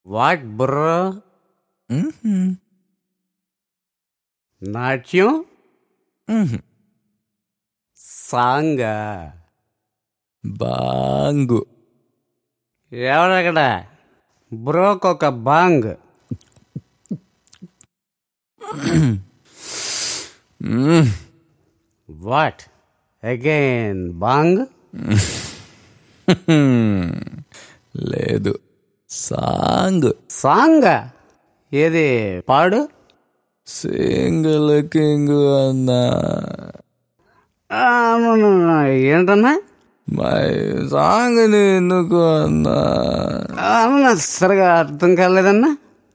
What bro నాట్యం సాంగా బాంగు ఎవడక్కడ broke ఒక బాంగ్ what again బాంగ్ లేదు సాంగ్ సాంగా ఏది పాడు సింగిల్ కింగ్ అన్నా ఆ, no, no, no. ఏంటన్నా మై సాంగ్ ఎందుకు అన్నా ఆ, నాకు సరిగా అర్థం కాలేదన్నా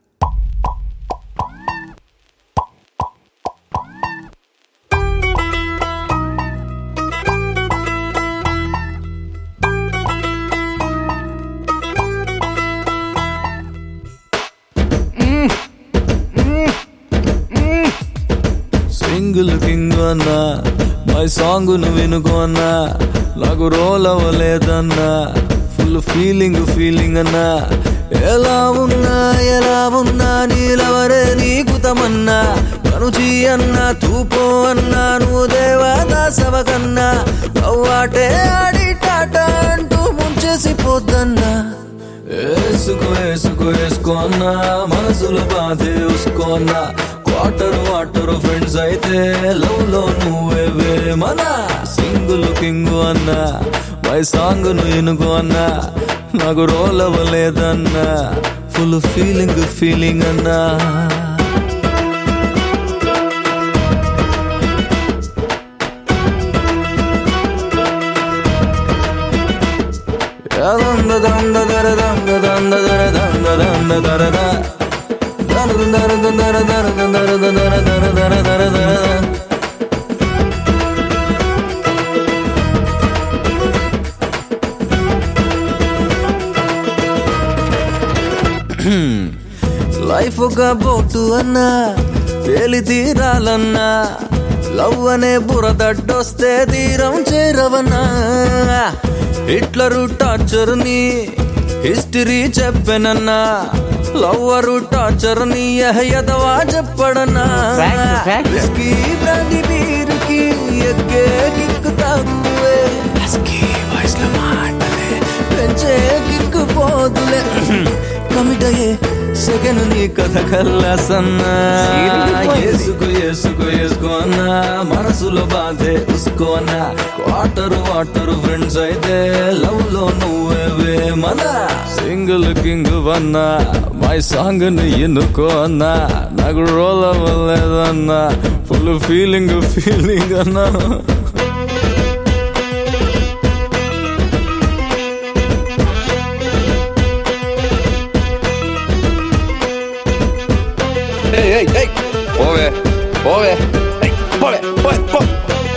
సింగిల్ కింగ్ అన్నా మై సాంగ్ ను వినుకో అన్నా నాకు రోల్ అవ్వలేదన్నా ఫుల్ ఫీలింగ్ ఫీలింగ్ అన్నా ఎలా ఉన్నా ఎలా ఉన్నా నీలవరే నీకు తమన్నా కనుచి అన్నా తూపో అన్నా నువ్వు దేవదాసవ కన్నా అవ్వాటే ఆడి టాటా అంటూ ముంచేసి పోద్దన్నా వేసుకో వేసుకో వేసుకో అన్నా మనసులో బాధే చూసుకో అన్నా క్వార్టర్ వాటర్ ఫ్రెండ్స్ అయితే లవ్ లో నువ్వే మన సింగుల్ కింగ్ అన్నా మై సాంగ్ ను ఎనుకో అన్నా నాకు రోల్ అవ్వలేదన్నా ఫుల్ ఫీలింగ్ ఫీలింగ్ అన్నా దంద దంద దర దంద దంద దర దంద దంద దర ద. దర దర దర దర దర దర దర దర దర దర దర దర. లైఫ్ ఒక బోటు అన్నా తేలి తీరాలన్నా లవ్ అనే బురదడ్డొస్తే తీరం చేరవన్నా హిట్లరు టార్చర్ ని హిస్టరీ చెప్పెనన్నా లవ్వరు టార్చర్ ని ఎదవా చెప్పడన్నా Fact, fact. విస్కీ బ్రాండి బీరుకి ఎక్కే కిక్కు తక్కువే హస్కీ వాయిస్ లో మాటలే పెంచే కిక్కు పోదులే కమిట్ అయ్యే సెకండ్ నీ కథ కల్లాసన్నా సీరియల్ ఏసుకో ఏసుకో ఏసుకో అన్నా మనసులో బాధే ఉసుకో అన్నా వాటర్ వాటర్ ఫ్రెండ్స్ అయితే లవ్ లో నువ్వే మన సింగిల్ కింగ్ వన్నా మై సాంగ్ ని ఎన్నుకో అన్నా నాకు రోల్ అవ్వలేదన్నా ఫుల్ ఫీలింగ్ ఫీలింగ్ అన్నా Ey, ey, ey. Pobre, pobre. Ey, pobre, pobre, pobre.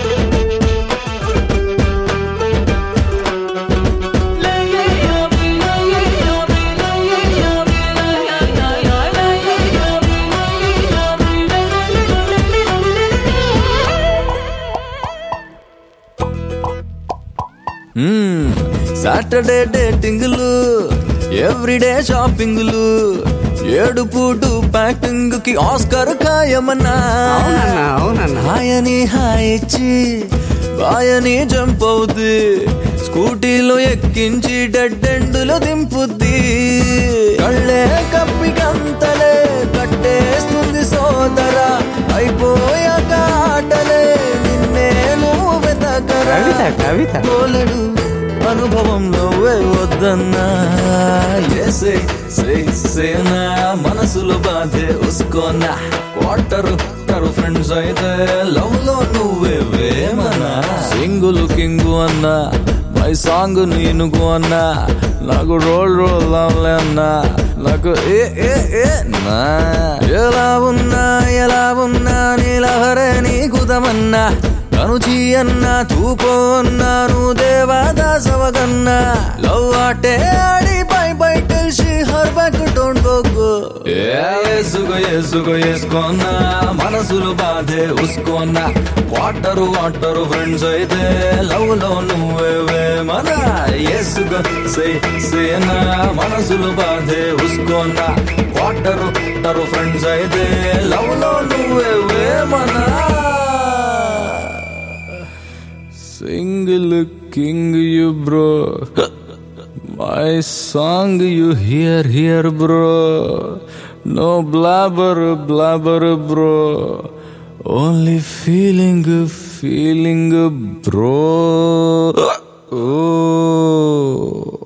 Saturday డేటింగ్లు ఎవ్రీడే షాపింగ్లు ఏడు పూటు ప్యాకింగ్ కి ఆస్కర్ ఖాయమన్నా అవునన్నా అవునన్నా హాయని హాయ్ ఇచ్చి బాయని జంప్ అవుద్ది స్కూటీలో ఎక్కించి డెడ్ ఎండులో దింపుద్ది కళ్ళే కప్పి గంతలే కట్టేస్తుంది సోదరా అయిపోయాక ఆటలే నిన్నే నువ్వు వెతకరా కవిత కవిత పోలడు అనుభవంలో వద్దన్నా ఏసే సేనా మనసులో బాధే ఉసుకోనా క్వార్టర్ టరు ఫ్రెండ్స్ అయితే లవ్ లో నువ్వే వేమనా సింగుల్ కింగు అన్నా మై సాంగ్ నీనుగు అన్నా నాకు రోల్ రోల్ అవ్వలే అన్నా నాకు ఏ ఏ ఏ నా ఎలా ఉన్నా ఎలా ఉన్నా నీలహరే నీకు తమన్నా కనుచి అన్నా తూపో అన్నాను దేవాదాసవగన్నా లవ్ ఆటే ఆడి బై బై తెలిసి her back don't go go ఏసుకు వేసుకో వేసుకోన్నా మనసులు బాధే ఉసుకోన్నా వాటరు వాటరు ఫ్రెండ్స్ అయితే లవ్ లో నువ్వే మన వేసుకో సే సేనా మనసులు బాధే ఉసుకోన్నా వాటరు వాటరు ఫ్రెండ్స్ అయితే లవ్ లో నువ్వే మన single king you bro my song you hear hear bro no blabber blabber bro only feeling feeling bro oh